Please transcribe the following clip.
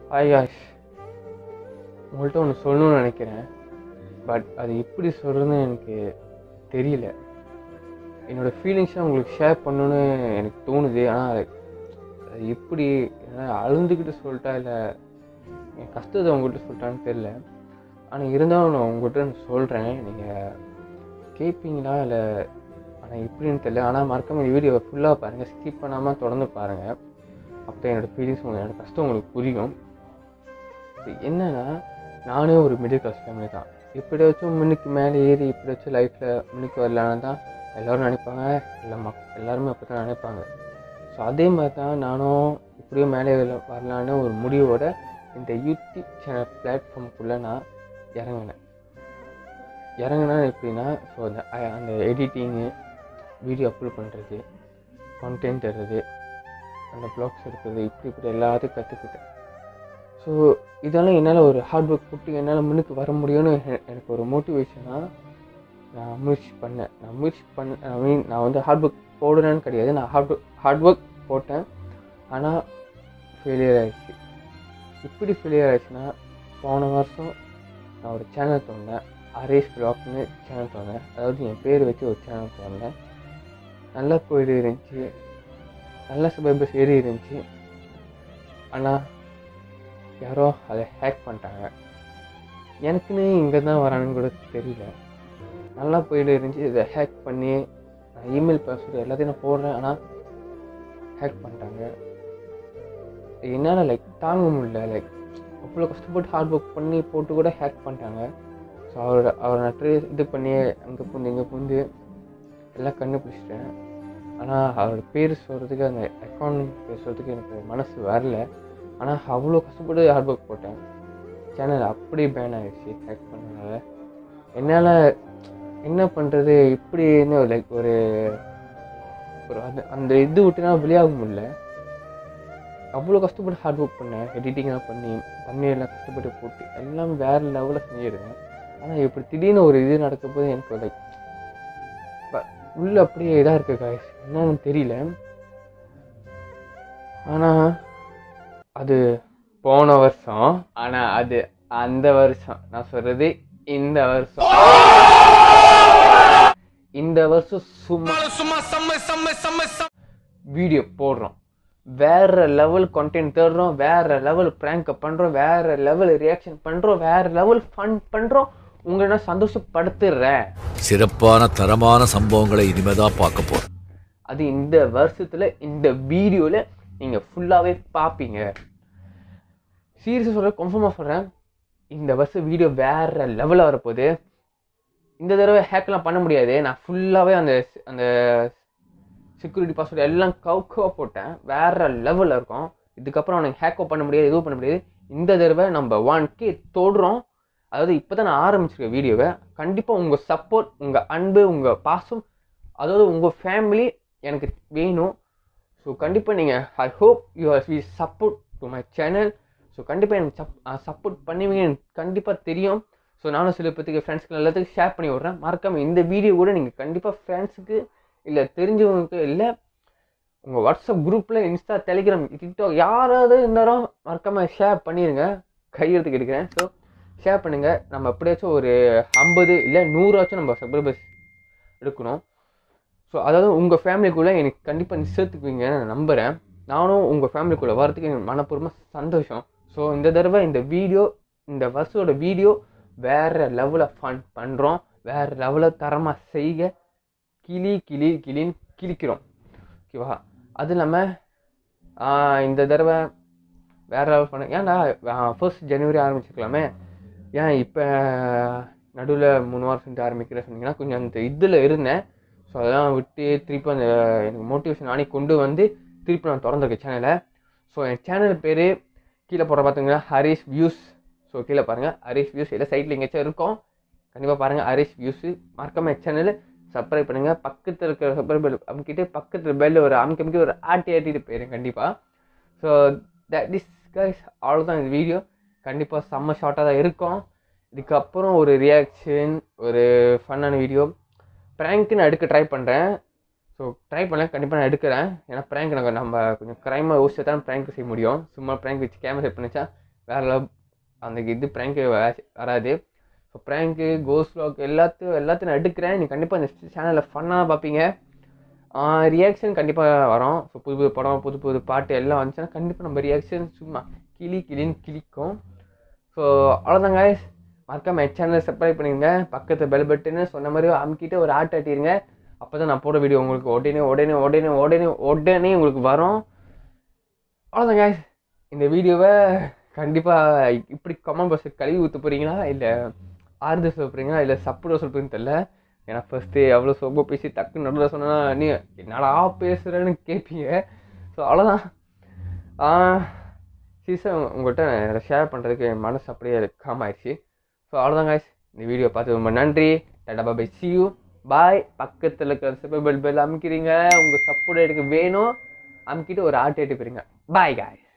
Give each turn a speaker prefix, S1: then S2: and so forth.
S1: Hi Yash உங்கள்கிட்ட ஒன்று சொல்லணும்னு நினைக்கிறேன் பட் அது எப்படி சொல்கிறதுன்னு எனக்கு தெரியல என்னோடய ஃபீலிங்ஸை உங்களுக்கு ஷேர் பண்ணணுன்னு எனக்கு தோணுது ஆனால் அது அது எப்படி என்னால் அழுந்துக்கிட்டு சொல்லிட்டா இல்லை என் கஷ்டத்தை உங்கள்கிட்ட சொல்லிட்டான்னு தெரில ஆனால் இருந்தாலும் நான் உங்கள்கிட்ட நான் சொல்கிறேன் நீங்கள் கேட்பீங்களா இல்லை ஆனால் எப்படின்னு தெரியல ஆனால் மறக்காம இந்த வீடியோவை ஃபுல்லாக பாருங்கள் ஸ்கிப் பண்ணாமல் தொடர்ந்து பாருங்கள் அப்போ என்னோடய ஃபீலிங்ஸ் உங்களுக்கு என்னோட கஷ்டம் உங்களுக்கு புரியும் இது என்னன்னா நானே ஒரு மிடில் கிளாஸ் ஃபேமிலி தான் எப்படியாச்சும் முன்னுக்கு மேலே ஏறி எப்படியாச்சும் லைஃப்பில் முன்னுக்கு வரலான்னு தான் எல்லோரும் நினைப்பாங்க எல்லா மக் எல்லாருமே அப்படி தான் நினைப்பாங்க ஸோ அதே மாதிரி தான் நானும் இப்படியும் மேலே வரல- வரலான்னு ஒரு முடிவோட இந்த யூடியூப் சேனல் பிளாட்ஃபார்முக்குள்ளே நான் இறங்கினேன் இறங்கினா எப்படின்னா ஸோ அந்த அ- அந்த எடிட்டிங்கு வீடியோ அப்லோட் பண்ணுறது கண்டென்ட் எடுறது அந்த ப்ளாக்ஸ் எடுக்கிறது இப்படி இப்படி எல்லாத்தையும் கற்றுக்கிட்டேன் ஸோ இதெல்லாம் என்னால் ஒரு ஹார்ட் ஒர்க் போட்டு என்னால் முன்னுக்கு வர முடியும்னு எ- எனக்கு ஒரு மோட்டிவேஷனாக நான் முயற்சி பண்ணேன் நான் முயற்சி பண்ண ஐ மீன் நான் வந்து ஹார்ட் ஒர்க் போடுறேன்னு கிடையாது நான் ஹார்ட் ஹார்ட் ஒர்க் போட்டேன் ஆனால் ஃபெயிலியர் ஆயிடுச்சு இப்படி ஃபெயிலியர் ஆயிடுச்சுன்னா போன வருஷம் நான் ஒரு சேனல் திறந்தேன் அரேஸ் ப்ளாக்னு சேனல் திறந்தேன் அதாவது என் பேர் வச்சு ஒரு சேனல் திறந்தேன் நல்லா போயிட்டு இருந்துச்சு நல்ல சப்ஸ்கிரைபர்ஸ் ஏறி இருந்துச்சு ஆனால் யாரோ அதை ஹேக் பண்ணிட்டாங்க எனக்குன்னு இங்கே தான் வரானுன்னு கூட தெரியல நல்லா போயிட்டு இருந்துச்சு இதை ஹேக் பண்ணி நான் இமெயில் பாஸ்வேர்டு எல்லாத்தையும் நான் போடுறேன் ஆனால் ஹேக் பண்ணிட்டாங்க என்னால் லைக் தாங்க முடியல லைக் அவ்வளோ கஷ்டப்பட்டு ஹார்ட் ஒர்க் பண்ணி போட்டு கூட ஹேக் பண்ணிட்டாங்க ஸோ அவரோட அவரை நான் ட்ரேஸ் இது பண்ணி அங்கே புந்து இங்கே புந்து எல்லாம் கண்டுபிடிச்சிட்டேன் ஆனால் அவரோட பேர் சொல்கிறதுக்கு அந்த அக்கௌண்ட் பேர் சொல்கிறதுக்கு எனக்கு மனசு வரல ஆனால் அவ்வளோ கஷ்டப்பட்டு ஹார்ட் ஒர்க் போட்டேன் சேனல் அப்படியே பேன் ஆகிடுச்சு ஹேக் பண்ணனால என்னால் என்ன பண்ணுறது இப்படின்னு லைக் ஒரு ஒரு அந்த அந்த இது விட்டுனா வெளியாக முடியல அவ்வளோ கஷ்டப்பட்டு ஹார்ட் ஒர்க் பண்ணேன் எடிட்டிங்லாம் பண்ணி தண்ணியெல்லாம் கஷ்டப்பட்டு போட்டு எல்லாம் வேறு லெவலில் செஞ்சிருந்தேன் ஆனால் இப்படி திடீர்னு ஒரு இது நடக்கும்போது எனக்கு லைக் உள்ள அப்படியே இதாக இருக்கு காய்ஸ் என்னன்னு தெரியல ஆனால் அது போன வருஷம் ஆனால் அது அந்த வருஷம் நான் சொல்கிறது இந்த வருஷம் இந்த வருஷம் சும்மா வீடியோ போடுறோம் வேற லெவல் கண்டென்ட் தேடுறோம் வேற லெவல் ப்ராங்க பண்றோம் வேற லெவல் ரியாக்ஷன் பண்றோம் வேற லெவல் ஃபன் பண்றோம் உங்களை நான் சந்தோஷப்படுத்துறேன்
S2: சிறப்பான தரமான சம்பவங்களை இனிமேதான் பார்க்க போறோம்
S1: அது இந்த வருஷத்துல இந்த வீடியோல நீங்க ஃபுல்லாவே பார்ப்பீங்க சீரியஸாக சொல்கிறேன் கன்ஃபார்மாக சொல்கிறேன் இந்த வருஷம் வீடியோ வேற லெவலில் வரப்போகுது இந்த தடவை ஹேக்லாம் பண்ண முடியாது நான் ஃபுல்லாகவே அந்த அந்த செக்யூரிட்டி பாஸ்வேர்டு எல்லாம் கவுக்கவாக போட்டேன் வேற லெவலில் இருக்கும் இதுக்கப்புறம் அவனுக்கு ஹேக்கோ பண்ண முடியாது எதுவும் பண்ண முடியாது இந்த தடவை நம்ம ஒன் கே தொடுறோம் அதாவது இப்போ தான் நான் ஆரம்பிச்சிருக்கேன் வீடியோவை கண்டிப்பாக உங்கள் சப்போர்ட் உங்கள் அன்பு உங்கள் பாசம் அதாவது உங்கள் ஃபேமிலி எனக்கு வேணும் ஸோ கண்டிப்பாக நீங்கள் I hope you are we support to my channel so கண்டிப்பாக எனக்கு சப் சப்போர்ட் பண்ணுவீங்க எனக்கு கண்டிப்பாக தெரியும் ஸோ நானும் சில பேத்துக்கு ஃப்ரெண்ட்ஸ்க்கு எல்லாத்துக்கும் ஷேர் பண்ணி விட்றேன் மறக்காமல் இந்த வீடியோ கூட நீங்கள் கண்டிப்பாக ஃப்ரெண்ட்ஸுக்கு இல்லை தெரிஞ்சவங்களுக்கு இல்லை உங்கள் வாட்ஸ்அப் குரூப்பில் இன்ஸ்டா டெலிகிராம் டிக்டாக் யாராவது இருந்தாலும் மறக்காமல் ஷேர் பண்ணிடுங்க கையெழுத்துக்கு எடுக்கிறேன் ஸோ ஷேர் பண்ணுங்கள் நம்ம எப்படியாச்சும் ஒரு ஐம்பது இல்லை நூறாச்சும் நம்ம சப்ஸ்கிரைபர்ஸ் எடுக்கணும் ஸோ அதாவது உங்கள் ஃபேமிலிக்குள்ளே எனக்கு கண்டிப்பாக சேர்த்துக்குவீங்க நான் நம்புகிறேன் நானும் உங்கள் ஃபேமிலிக்குள்ளே வரதுக்கு எனக்கு மனப்பூர்வமாக சந்தோஷம் ஸோ இந்த தடவை இந்த வீடியோ இந்த வருஷோட வீடியோ வேறு லெவலில் ஃபன் பண்ணுறோம் வேறு லெவலில் தரமாக செய்க கிளி கிளி கிளின்னு கிழிக்கிறோம் ஓகேவா அது இல்லாமல் இந்த தடவை வேறு லெவல் பண்ண ஏன்டா ஃபர்ஸ்ட் ஜனவரி ஆரம்பிச்சிருக்கலாமே ஏன் இப்போ நடுவில் மூணு வாரம் செஞ்சு ஆரம்பிக்கிற சொன்னீங்கன்னா கொஞ்சம் அந்த இதில் இருந்தேன் ஸோ அதெல்லாம் விட்டு திருப்பி அந்த எனக்கு மோட்டிவேஷன் நானே கொண்டு வந்து திருப்பி நான் திறந்துருக்கேன் சேனலை ஸோ என் சேனல் பேர் கீழே போடுற பார்த்தீங்கன்னா ஹரிஷ் வியூஸ் ஸோ கீழே பாருங்கள் ஹரிஷ் வியூஸ் இல்லை சைட்டில் எங்கேயாச்சும் இருக்கும் கண்டிப்பாக பாருங்கள் ஹரிஷ் வியூஸு மறக்காம என் சேனல் சப்ஸ்கிரைப் பண்ணுங்கள் பக்கத்தில் இருக்கிற சப்ஸ்கிரைப் பெல் அமுக்கிட்டு பக்கத்தில் பெல் ஒரு அமுக்கி அமுக்கி ஒரு ஆட்டி ஆட்டிட்டு போயிடும் கண்டிப்பாக ஸோ தட் இஸ் கைஸ் அவ்வளோதான் இந்த வீடியோ கண்டிப்பாக செம்ம ஷார்ட்டாக தான் இருக்கும் இதுக்கப்புறம் ஒரு ரியாக்ஷன் ஒரு ஃபன்னான வீடியோ ப்ராங்க்கு நான் எடுக்க ட்ரை பண்ணுறேன் ஸோ ட்ரை பண்ணேன் கண்டிப்பாக நான் எடுக்கிறேன் ஏன்னா ப்ராங்க் எனக்கு நம்ம கொஞ்சம் க்ரைமாக யோசிச்சு தான் ப்ராங்க் செய்ய முடியும் சும்மா ப்ராங்க் வச்சு கேமரா செட் பண்ணிச்சா வேற level. அந்த இது ப்ராங்க்கு வராது ஸோ ப்ராங்க்கு கோஸ் vlog எல்லாத்தையும் எல்லாத்தையும் நான் எடுக்கிறேன் நீ கண்டிப்பாக இந்த சேனலில் ஃபன்னாக பார்ப்பீங்க ரியாக்ஷன் கண்டிப்பாக வரும் ஸோ புது புது படம் புது புது பாட்டு எல்லாம் வந்துச்சுன்னா கண்டிப்பாக நம்ம ரியாக்ஷன் சும்மா கிளி கிளின்னு கிளிக்கும் ஸோ அவ்வளோதான் guys மறக்காம என் சேனலை சப்ஸ்கிரைப் பண்ணிடுங்க பக்கத்து பெல் பட்டுன்னு சொன்ன மாதிரி அமுக்கிட்டு ஒரு ஆட் ஆட்டிடுங்க அப்போ தான் நான் போட வீடியோ உங்களுக்கு உடனே உடனே உடனே உடனே உடனே உங்களுக்கு வரும் அவ்வளோதான் guys இந்த வீடியோவை கண்டிப்பாக இப்படி கமெண்ட் பாக்ஸில் கழுவி ஊற்ற போகிறீங்களா இல்லை ஆறுதல் சொல்ல போகிறீங்களா இல்லை சப்புட சொல்ல போகிறீங்கன்னு தெரில ஏன்னா ஃபஸ்ட்டு எவ்வளோ சொம்ப பேசி டக்குன்னு நடுவில் சொன்னா நீ என்னடா பேசுகிறேன்னு கேட்பீங்க ஸோ அவ்வளோதான் சீசன் உங்கள்கிட்ட ஷேர் பண்ணுறதுக்கு என் மனசு அப்படியே காம் ஆயிடுச்சு ஸோ அவ்வளோதான் guys இந்த வீடியோ பார்த்து ரொம்ப நன்றி tata bye see you bye பக்கத்தில் இருக்கிற சப்ப பெல் பெல் அமுக்கிறீங்க உங்கள் சப்போர்ட் எனக்கு வேணும் அமுக்கிட்டு ஒரு ஆட்டு எட்டு போயிருங்க பாய் guys